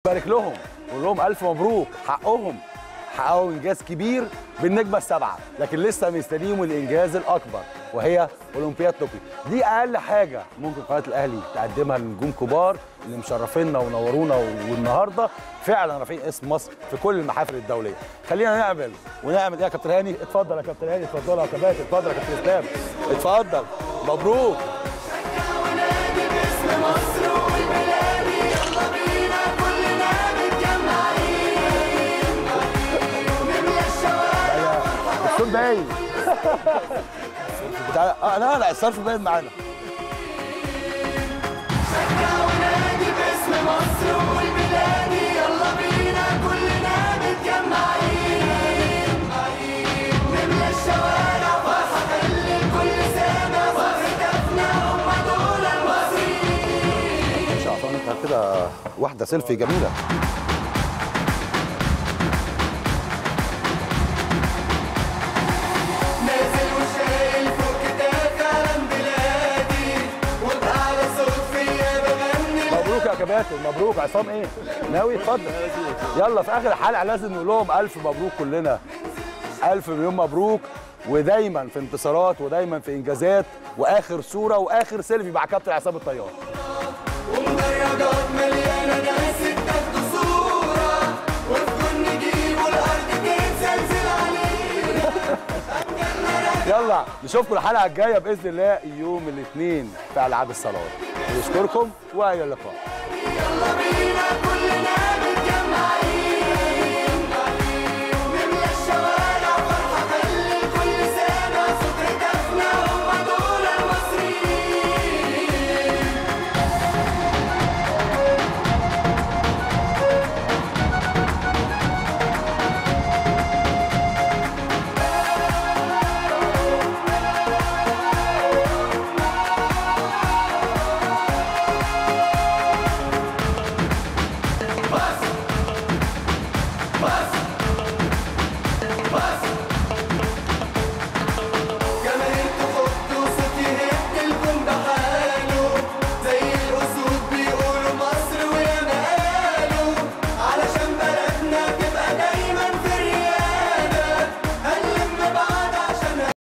ونبارك لهم ونقول لهم الف مبروك حقهم حققوا انجاز كبير بالنجمه السبعه لكن لسه مستنيهم الانجاز الاكبر وهي اولمبياد طوكيو دي اقل حاجه ممكن قناه الاهلي تقدمها لنجوم كبار اللي مشرفينا ونورونا والنهارده فعلا رافعين اسم مصر في كل المحافل الدوليه خلينا نعمل ونعمل ايه يا كابتن هاني اتفضل يا كابتن هاني اتفضل يا كباتن اتفضل يا كابتن اسلام اتفضل مبروك ونادي باسم مصر والبلاد يلا بينا كلنا متجمعين نملى الشوارع الصوت باين بتاع اه لا لا الصرف باين معانا ونادي باسم مصر والبلاد يلا بينا كلنا متجمعين نملى الشوارع فرحة خلي الكل سامع وهدفنا هم دول المصريين مش عارفان انت كده واحده سيلفي جميله نازل وشايل فوق كتافي علم بلادي وبأعلى صوت فيا بغني مبروك يا كباتن مبروك عصام ايه ناوي اتفضل يلا في اخر الحلقه لازم نقول لهم الف مبروك كلنا الف مليون مبروك ودايما في انتصارات ودايما في انجازات واخر صوره واخر سيلفي مع كابتن عصام الطيار ومدرجات مليانة ناس اتاخدوا صورة وفي جن نجيب والأرض تتزلزل علينا يلا نشوفكم الحلقه الجايه باذن الله يوم الاثنين في العاب الصالات نشكركم والى اللقاء